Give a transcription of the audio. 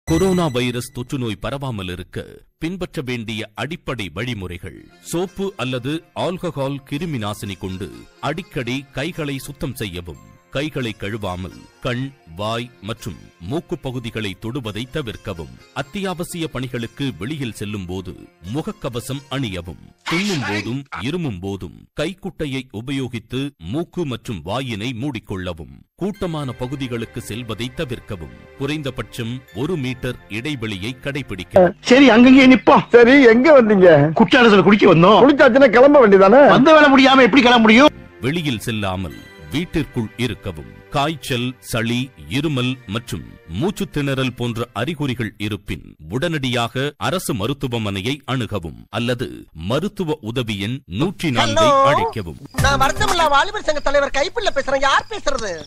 Corona virus தொற்றுநோய் பரவாமல் இருக்க பின்பற்ற வேண்டிய அடிப்படை வழிமுறைகள் சோப்பு அல்லது ஆல்கஹால் கிருமி நாசினி கொண்டு அடிக்கடி கைகளை சுத்தம் செய்யவும் கைகளை கழுவாமல் கண் வாய் மற்றும் மூக்கு பகுதிகளை தொடுவதை தவிர்க்கவும் அத்தியாவசிய பணிகளுக்கு வெளியில் செல்லும் போது முகக்கவசம் அணியவும் தும்மும் போதும் இருமும் போதும் கைக்குட்டையை உபயோகித்து மூக்கு மற்றும் வாயினை மூடிக்கொள்ளவும் கூட்டமான பகுதிகளுக்கு செல்வதை தவிர்க்கவும் குறைந்தபட்சம் ஒரு மீட்டர் இடைவெளியை கடைபிடிக்கவும் சரி அங்கங்கே நிப்போம் சரி எங்க வந்தீங்க குற்றாலத்துல குடிக்க வந்தோம் குளிச்சாச்சுன்னா கிளம்ப வேண்டியதானே வந்த வேலை முடியாம எப்படி கிளம்ப முடியும் வெளியில் செல்லாமல் வீட்டிற்குள் இருக்கவும் காய்ச்சல் சளி இருமல் மற்றும் மூச்சுத் திணறல் போன்ற அறிகுறிகள் இருப்பின் உடனடியாக அரசு மருத்துவமனையை அணுகவும் அல்லது மருத்துவ உதவி எண் நூற்றி நான்கை Hello. அழைக்கவும் நான் வருத்தமில்லா வாலிபர் சங்க தலைவர் கைப்பிள்ள பேசுறேன் யார் பேசுறது